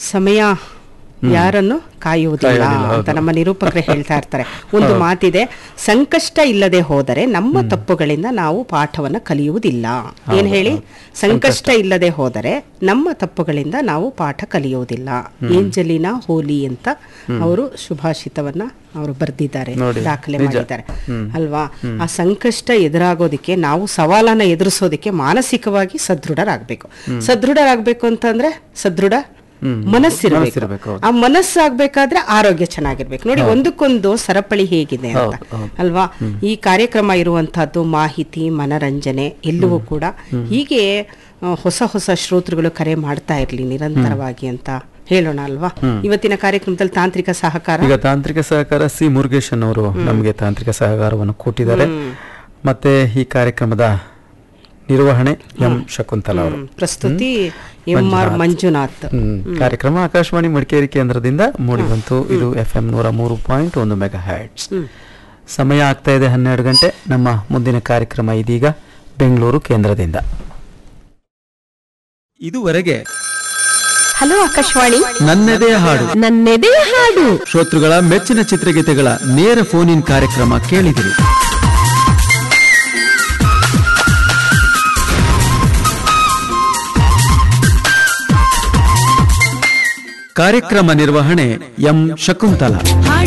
ಸಮಯ ಯಾರನ್ನು ಕಾಯುವುದಿಲ್ಲ ಅಂತ ನಮ್ಮ ನಿರೂಪಕರೇ ಹೇಳ್ತಾ ಇರ್ತಾರೆ ಒಂದು ಮಾತಿದೆ ಸಂಕಷ್ಟ ಇಲ್ಲದೆ ಹೋದರೆ ನಮ್ಮ ತಪ್ಪುಗಳಿಂದ ನಾವು ಪಾಠವನ್ನ ಕಲಿಯುವುದಿಲ್ಲ ಏನ್ ಹೇಳಿ ಸಂಕಷ್ಟ ಇಲ್ಲದೆ ಹೋದರೆ ನಮ್ಮ ತಪ್ಪುಗಳಿಂದ ನಾವು ಪಾಠ ಕಲಿಯುವುದಿಲ್ಲ ಏಂಜಲಿನಾ ಹೋಲಿ ಅಂತ ಅವರು ಶುಭಾಷಿತವನ್ನ ಅವರು ಬರೆದಿದ್ದಾರೆ ನೋಡಿ, ದಾಖಲೆ ನಿಜ. ಮಾಡಿದ್ದಾರೆ ಅಲ್ವಾ ಆ ಸಂಕಷ್ಟ ಎದುರಾಗೋದಕ್ಕೆ ನಾವು ಸವಾಲನ್ನ ಎದುರಿಸೋದಕ್ಕೆ ಮಾನಸಿಕವಾಗಿ ಸದೃಢರಾಗಬೇಕು ಸದೃಢರಾಗಬೇಕು ಅಂತಂದ್ರೆ ಸದೃಢ ಮನಸ್ಸಿರಬೇಕು ಮನಸ್ಸಿರ್ಬೇಕು, ಹೌದು. ಆ ಮನಸ್ಸಾಗ್ಬೇಕಾದ್ರೆ ಆರೋಗ್ಯ ಚೆನ್ನಾಗಿರ್ಬೇಕು ನೋಡಿ ಒಂದಕ್ಕೊಂದು ಸರಪಳಿ ಹೇಗಿದೆ ಅಂತ ಹೌದು, ಹೌದು. ಅಲ್ವಾ ಈ ಕಾರ್ಯಕ್ರಮ ಇರುವಂತಹದ್ದು ಮಾಹಿತಿ ಮನರಂಜನೆ ಎಲ್ಲವೂ ಕೂಡ ಹೀಗೆ ಆ, ಹೊಸ ಹೊಸ ಶ್ರೋತೃಗಳು ಕರೆ ಮಾಡ್ತಾ ಇರ್ಲಿ ನಿರಂತರವಾಗಿ ಅಂತ ಹೇಳೋಣ ಅಲ್ವಾ ಇವತ್ತಿನ ಕಾರ್ಯಕ್ರಮದಲ್ಲಿ ತಾಂತ್ರಿಕ ಸಹಕಾರ ಈಗ ತಾಂತ್ರಿಕ ಸಹಕಾರ ಸಿ ಮುರುಗೇಶನ್ ಅವರು ನಮಗೆ ತಾಂತ್ರಿಕ ಸಹಕಾರವನ್ನು ಕೊಟ್ಟಿದ್ದಾರೆ ಮತ್ತೆ ಈ ಕಾರ್ಯಕ್ರಮದ ನಿರ್ವಹಣೆ ಎಂ ಶಕುಂತಲ ಅವರು ಹ್ಮ್. ಪ್ರಸ್ತುತಿ ಎಂ ಆರ್ ಮಂಜುನಾಥ್ ಹ್ಮ್. ಕಾರ್ಯಕ್ರಮ ಆಕಾಶವಾಣಿ ಮಡಿಕೇರಿ ಕೇಂದ್ರದಿಂದ ಮೂಡಿಬಂತು ಇದು ಎಫ್ ಎಂ ನೂರ ಮೂರು ಪಾಯಿಂಟ್ ಒಂದು ಮೆಗಾ ಹ್ಯಾಟ್ಸ್ ಸಮಯ ಆಗ್ತಾ ಇದೆ ಹನ್ನೆರಡು ಗಂಟೆ ನಮ್ಮ ಮುಂದಿನ ಕಾರ್ಯಕ್ರಮ ಇದೀಗ ಬೆಂಗಳೂರು ಕೇಂದ್ರದಿಂದ ಇದುವರೆಗೆ ಹಲೋ ಆಕಾಶವಾಣಿ ನನ್ನದೇ ಹಾಡು ನನ್ನೆದೆಯ ಹಾಡು ಶ್ರೋತೃಗಳ ಮೆಚ್ಚಿನ ಚಿತ್ರಗೀತೆಗಳ ನೇರ ಫೋನ್ ಇನ್ ಕಾರ್ಯಕ್ರಮ ಕೇಳಿದಿರಿ ಕಾರ್ಯಕ್ರಮ ನಿರ್ವಹಣೆ ಎಂ ಶಕುಂತಲ